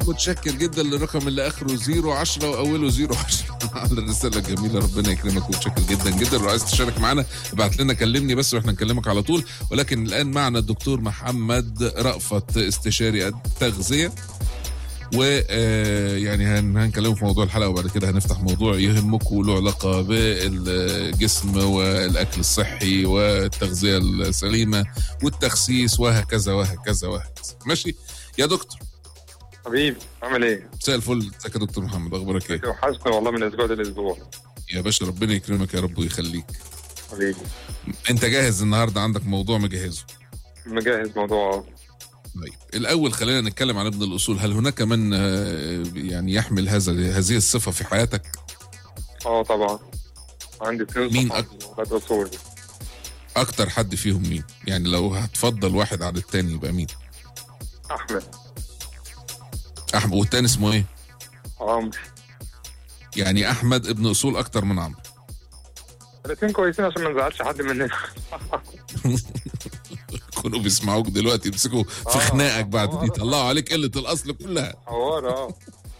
متشكر جدا للرقم اللي اخره 010 واوله 010 على الرساله الجميله ربنا يكرمك ومتشكر جدا جدا لو عايز تشارك معانا ابعت لنا كلمني بس واحنا نكلمك على طول ولكن الان معنا الدكتور محمد رأفت استشاري التغذيه ويعني هنكلمه في موضوع الحلقه وبعد كده هنفتح موضوع يهمك وله علاقه بالجسم والاكل الصحي والتغذيه السليمه والتخسيس وهكذا وهكذا وهكذا ماشي يا دكتور حبيبي عامل ايه؟ مساء الفل ازيك يا دكتور محمد اخبارك ايه؟ وحشنا والله من اسبوع لاسبوع يا باشا ربنا يكرمك يا رب ويخليك حبيبي انت جاهز النهارده عندك موضوع مجهزه مجهز موضوع طيب الاول خلينا نتكلم عن ابن الاصول هل هناك من آه، يعني يحمل هذا هذه الصفه في حياتك اه طبعا عندي اثنين مين صحابي ولاد اصول اكتر حد فيهم مين يعني لو هتفضل واحد عن التاني يبقى مين احمد احمد والتاني اسمه ايه عمرو يعني احمد ابن اصول اكتر من عمرو الاثنين كويسين عشان ما نزعلش حد مننا كانوا بيسمعوك دلوقتي يمسكوا في آه، خناقك بعد آه. دي يطلعوا عليك قله الاصل كلها حوار اه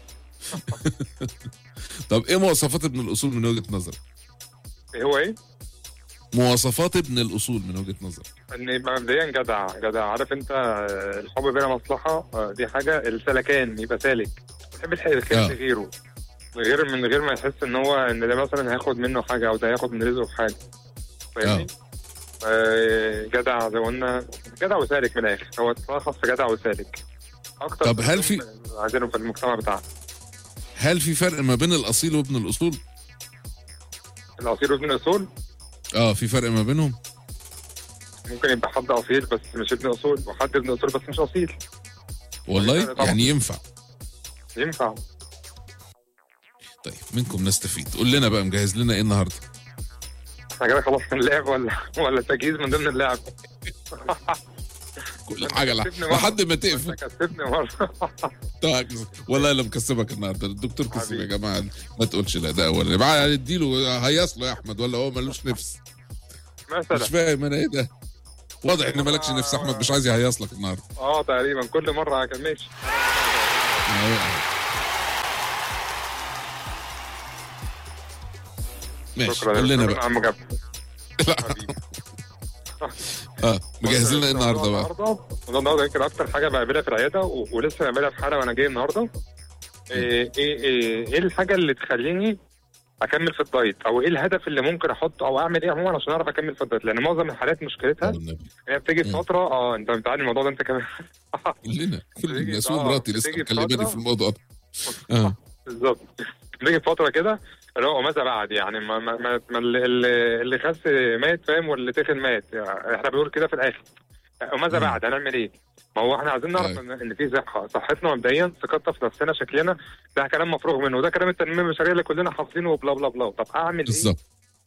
طب ايه مواصفات ابن الاصول من وجهه نظرك إيه هو ايه؟ مواصفات ابن الاصول من وجهه نظرك ان يبقى مبدئيا جدع جدع عارف انت آه، الحب بلا مصلحه آه، دي حاجه السلكان يبقى سالك بيحب الخير الخير آه. لغيره من غير من غير ما يحس ان هو ان ده مثلا هياخد منه حاجه او ده هياخد من رزقه في حاجه فاهمني؟ آه، جدع زي ما قلنا جدع وسالك من الاخر هو تلخص في جدع وسالك اكتر طب هل في- عايزينهم في المجتمع بتاعنا هل في فرق ما بين الاصيل وابن الاصول الاصيل وابن الاصول اه في فرق ما بينهم ممكن يبقى حد اصيل بس مش ابن اصول وحد ابن اصول بس مش اصيل والله طبعا. يعني ينفع ينفع طيب منكم نستفيد قول لنا بقى مجهز لنا ايه النهارده احنا كده خلصنا اللعب ولا ولا تجهيز من ضمن اللعب كل حاجه لح- كسبني مرة. لحد ما تقفل انت كسبني مره طيب، والله لا مكسبك النهارده الدكتور كسب يا حبيبي. جماعه ما تقولش لا ده اول بقى اديله هيص له يا احمد ولا هو ملوش نفس مش مثلا فاهم انا ايه ده واضح ان مالكش نفس احمد مش عايز يهيص لك النهارده اه تقريبا كل مره كان ماشي ماشي شكرا قول لنا شكراً بقى عم جاب لا. حبيبي. اه مجهز لنا ايه النهارده بقى النهارده النهارده يمكن اكتر حاجه بعملها في العياده و- ولسه بعملها في حاله وانا جاي النهارده ايه ايه ايه إيه الحاجه اللي تخليني اكمل في الدايت او ايه الهدف اللي ممكن احطه او اعمل ايه عموما عشان اعرف اكمل في الدايت لان معظم الحالات مشكلتها والنبي. هي بتيجي في مم. فتره اه انت متعلم الموضوع ده انت كمان كلنا كل بتيجي- الناس آه، ومراتي لسه بتيجي مكلماني فترة. في الموضوع ده اه بالظبط بتيجي في فتره كده اللي هو ماذا بعد يعني ما, ما, ما, ما اللي, اللي- اللي خس مات فاهم واللي تخن مات يعني احنا بنقول كده في الاخر وماذا مم. بعد هنعمل ايه؟ ما هو احنا عايزين نعرف أيوة. ان ان في صحه صحتنا مبدئيا ثقتنا في نفسنا شكلنا ده كلام مفروغ منه وده كلام التنميه البشريه اللي كلنا حافظينه وبلا بلا بلا طب اعمل ايه بالظبط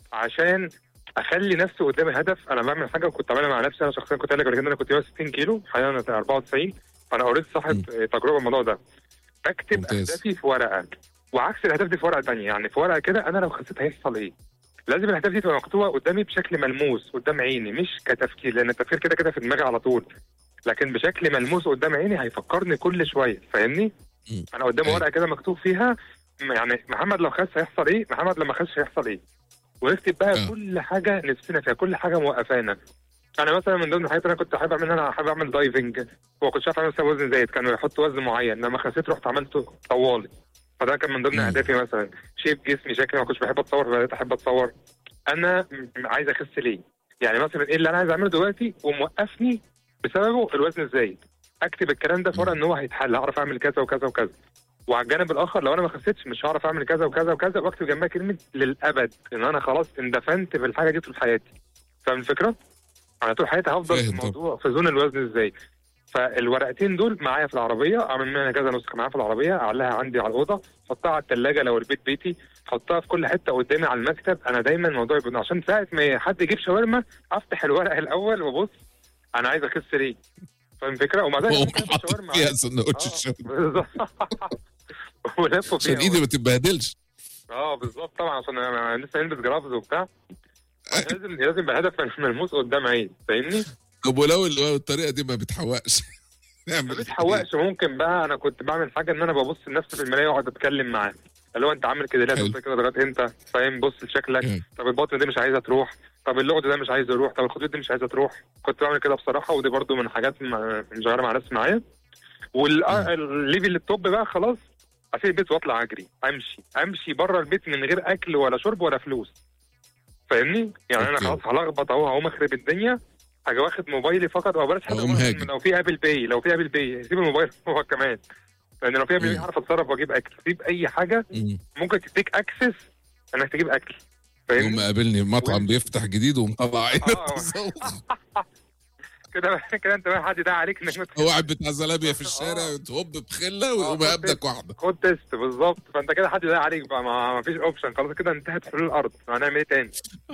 عشان اخلي نفسي قدامي هدف انا بعمل حاجه كنت بعملها مع نفسي انا شخصيا كنت قايل لك قبل كده انا كنت 160 كيلو حاليا انا 94 فانا اوريدي صاحب تجربه الموضوع ده بكتب ممتاز. اهدافي في ورقه وعكس الاهداف دي في ورقه ثانيه يعني في ورقه كده انا لو خسيت هيحصل ايه لازم الاهداف دي تبقى مكتوبه قدامي بشكل ملموس قدام عيني مش كتفكير لان التفكير كده كده في دماغي على طول لكن بشكل ملموس قدام عيني هيفكرني كل شويه فاهمني مم. انا قدامي أيوة. ورقه كده مكتوب فيها م- يعني محمد لو خس هيحصل ايه محمد لما خس هيحصل ايه ونكتب بقى آه. كل حاجه نفسنا فيها كل حاجه موقفانا انا مثلا من ضمن الحاجات اللي انا كنت حابب اعملها انا حابب اعمل دايفنج وما كنتش عارف اعمل مثلا وزن زايد كانوا يحطوا وزن معين لما خسيت رحت عملته طوالي فده كان من ضمن مم. اهدافي مثلا شيب جسمي شكلي ما كنتش بحب اتصور فبقيت احب اتصور انا م- عايز اخس ليه يعني مثلا ايه اللي انا عايز اعمله دلوقتي وموقفني بسببه الوزن الزايد اكتب الكلام ده في ورقه ان هو هيتحل هعرف اعمل كذا وكذا وكذا وعلى الجانب الاخر لو انا ما خسيتش مش هعرف اعمل كذا وكذا وكذا واكتب جنبها كلمه للابد ان انا خلاص اندفنت في الحاجه دي طول حياتي فاهم الفكره؟ انا طول حياتي هفضل في فاهم طبعا. الموضوع في زون الوزن ازاي فالورقتين دول معايا في العربيه اعمل منها كذا نسخه معايا في العربيه اعلقها عندي على الاوضه احطها على الثلاجه لو البيت بيتي احطها في كل حته قدامي على المكتب انا دايما الموضوع يبقى عشان ساعه ما حد يجيب شاورما افتح الورقه الاول وابص انا عايز اخس ليه فاهم الفكره ومع ذلك هو ممكن آكل حاطط شاورما فيها عادي. سندوتش آه، الشاورما بالظبط ولفوا عشان فيها ايدي ما تتبهدلش اه بالظبط طبعا عشان أنا- أنا لسه نلبس جرافز وبتاع لازم لازم يبقى هدف ملموس قدام عيني فاهمني؟ طب ولو لو الطريقه دي ما بتحوقش ما نعمل بيتحوقش ممكن بقى انا كنت بعمل حاجه ان انا ببص لنفسي في المرايه واقعد اتكلم معاه اللي هو انت عامل كده ليه حلو. هتفضل كده لغايه امتى فاهم بص لشكلك مم. طب البطن دي مش عايزه تروح طب اللغد ده مش عايز يروح طب الخطوط دي مش عايزه تروح كنت بعمل كده بصراحه ودي برضو من حاجات م- مشغله مع ناس معايا والليفل التوب بقى خلاص اسيب البيت واطلع اجري امشي امشي بره البيت من غير اكل ولا شرب ولا فلوس فاهمني يعني انا أوكي. خلاص هلخبط اهو هقوم اخرب الدنيا هاجي واخد موبايلي فقط او بلاش حتى أقوم موبايل، هاجم. لو في ابل باي لو في ابل باي سيب الموبايل هو كمان لان لو في ابل باي مم. هعرف اتصرف واجيب اكل سيب اي حاجه مم. ممكن تديك اكسس انك تجيب اكل يوم فاهمني قابلني مطعم بيفتح جديد ومطلع عين آه. التسوق. كده بقى- كده انت بقى حد ده عليك انك ما هو قاعد بتاع زلابيا في الشارع تهب بخله ويقوم آه، يقابلك واحده خد تيست بالظبط فانت كده حد ده عليك بقى ما ما فيش اوبشن خلاص كده انتهت حلول الارض هنعمل ايه تاني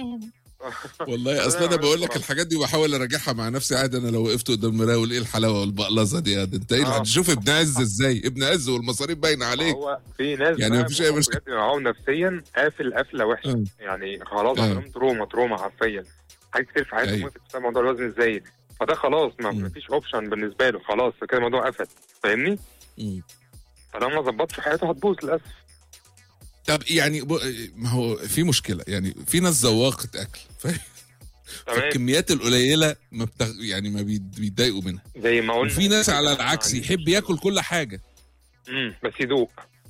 والله اصل انا بقول لك الحاجات دي بحاول اراجعها مع نفسي عادي انا لو وقفت قدام المرايه اقول ايه الحلاوه والبقلظه دي يا ده انت ايه آه. هتشوف ابن عز ازاي ابن عز والمصاريف باينه عليك هو في ناس يعني بقى مفيش أي مشكلة. بجد معاهم نفسيا قافل قفله وحشه آه. يعني خلاص آه. عندهم تروما تروما حرفيا حاجات كتير في حياتهم أيوة. وقفت بسبب موضوع الوزن الزايد فده خلاص ما مم. فيش اوبشن بالنسبه له خلاص كده الموضوع قفل فاهمني مم. فلو ما ظبطش حياته هتبوظ للاسف طب يعني ب... ما هو في مشكله يعني في ناس ذواقه اكل فاهم تمام الكميات القليله ما بتغ... يعني ما بيت- بيتضايقوا منها زي ما قلنا وفي ناس على العكس يحب ياكل كل حاجه امم بس يدوق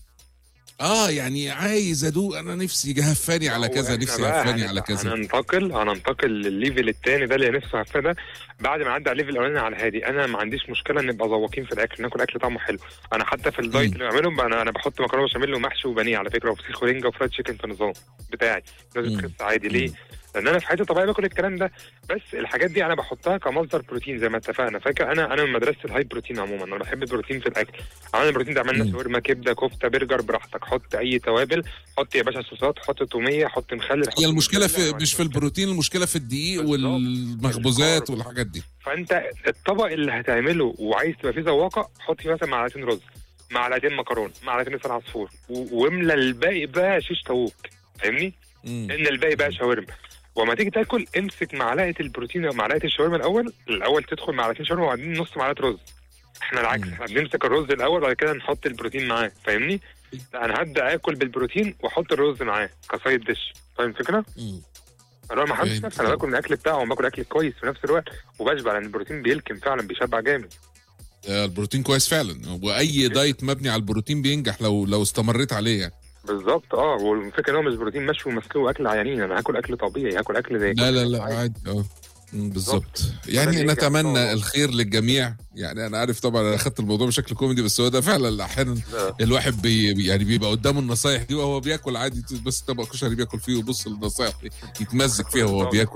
اه يعني عايز ادوق انا نفسي هفاني على هو كذا إحنا نفسي بقى هفاني هن- على كذا هننتقل هننتقل للليفل الثاني ده اللي نفسه هفاه ده بعد ما عدى على الليفل الاولاني على الهادي انا ما عنديش مشكله ان نبقى ذواقين في الاكل ناكل اكل طعمه حلو انا حتى في الدايت مم. اللي بعمله بقى انا انا بحط مكرونه بشاميل ومحشي وبانيه على فكره وفسيخ ورنجه وفرايد تشيكن في النظام بتاعي لازم مم. تخس عادي ليه؟ مم. لان انا في حياتي الطبيعيه باكل الكلام ده بس الحاجات دي انا بحطها كمصدر بروتين زي ما اتفقنا فاكر انا انا من مدرسه الهاي بروتين عموما انا بحب البروتين في الاكل عملنا البروتين ده عملنا مم. شاورما كبده كفته برجر براحتك حط اي توابل حط يا باشا صوصات حط توميه حط مخلل حط هي المشكله في موتزاريلا، مش في البروتين المشكله في الدقيق بالظبط. والمخبوزات الكارب. والحاجات دي فانت الطبق اللي هتعمله وعايز تبقى فيه ذواقه حط فيه مثلا معلقتين رز معلقتين مكرونه معلقتين لسان عصفور و- واملى الباقي بقى شيش طاووق فاهمني؟ مم. ان الباقي بقى شاورما وما تيجي تاكل امسك معلقه البروتين او معلقه الشاورما الاول الاول تدخل معلقتين شاورما وبعدين نص معلقه رز احنا العكس مم. احنا بنمسك الرز الاول وبعد كده نحط البروتين معاه فاهمني؟ لا انا هبدا اكل بالبروتين واحط الرز معاه كسايد ديش فاهم الفكره؟ مم. انا ما حدش فاهم. نفسي انا باكل من الاكل بتاعه وباكل اكل كويس في نفس الوقت وبشبع لان البروتين بيلكم فعلا بيشبع جامد آه، البروتين كويس فعلا واي دايت مبني على البروتين بينجح لو لو استمريت عليه يعني بالظبط اه والفكره ان هو مش بروتين مشوي ومسلوق اكل عيانين انا هاكل اكل طبيعي هاكل اكل زي لا لا لا عادي. عادي اه مم، بالظبط بالظبط. يعني فده اللي نتمنى ينجح. الخير للجميع يعني انا عارف طبعا انا اخدت الموضوع بشكل كوميدي بس هو ده فعلا احيانا لا. الواحد بي بي- يعني بيبقى قدامه النصايح دي وهو بياكل عادي بس طبق كشري بياكل فيه ويبص للنصايح دي يتمزج فيها وهو بياكل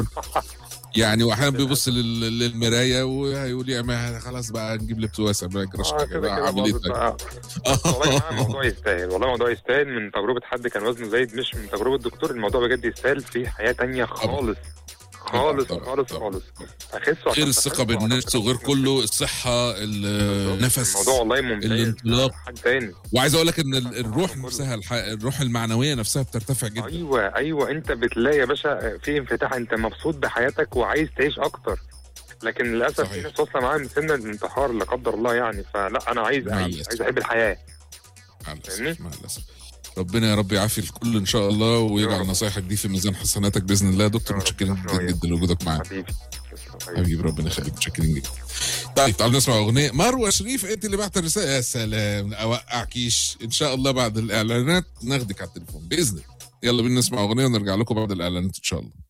يعني واحيانا بيبص لل- للمرايه وهيقول يا ما خلاص بقى نجيب لبس واسع ما يجراش اه حاجه كده بقى كده اعمل ايه باظت طيب؟ بقى. والله يا جماعه الموضوع يستاهل والله الموضوع يستاهل من تجربه حد كان وزنه زايد مش من تجربه دكتور الموضوع بجد يستاهل في حياه تانية خالص خالص طبعاً، خالص طبعاً. خالص اخس غير وعشان الثقه تخس وعشان بالنفس وغير تخس. كله الصحه النفس الموضوع والله ممتاز الانطلاق. حد تاني وعايز اقول لك ان ال- الروح نفسها الح... الروح المعنويه نفسها بترتفع جدا ايوه ايوه انت بتلاقي يا باشا في انفتاح انت مبسوط بحياتك وعايز تعيش اكتر لكن للاسف صحيح. في ناس واصله معاها من سن الانتحار لا قدر الله يعني فلا انا عايز مع اعيش الأسف. عايز احب الحياه مع فاهمني؟ الاسف مع الاسف ربنا يا رب يعافي الكل ان شاء الله يا ويجعل رب. نصايحك دي في ميزان حسناتك باذن الله يا دكتور يا رب. متشكرين جدا شكراً. جدا لوجودك معانا حبيبي حبيبي ربنا يخليك متشكرين جدا طيب تعالوا نسمع اغنيه مروه شريف انت اللي بعت الرساله يا سلام اوقعكيش ان شاء الله بعد الاعلانات ناخدك على التليفون باذن الله يلا بينا نسمع اغنيه ونرجع لكم بعد الاعلانات ان شاء الله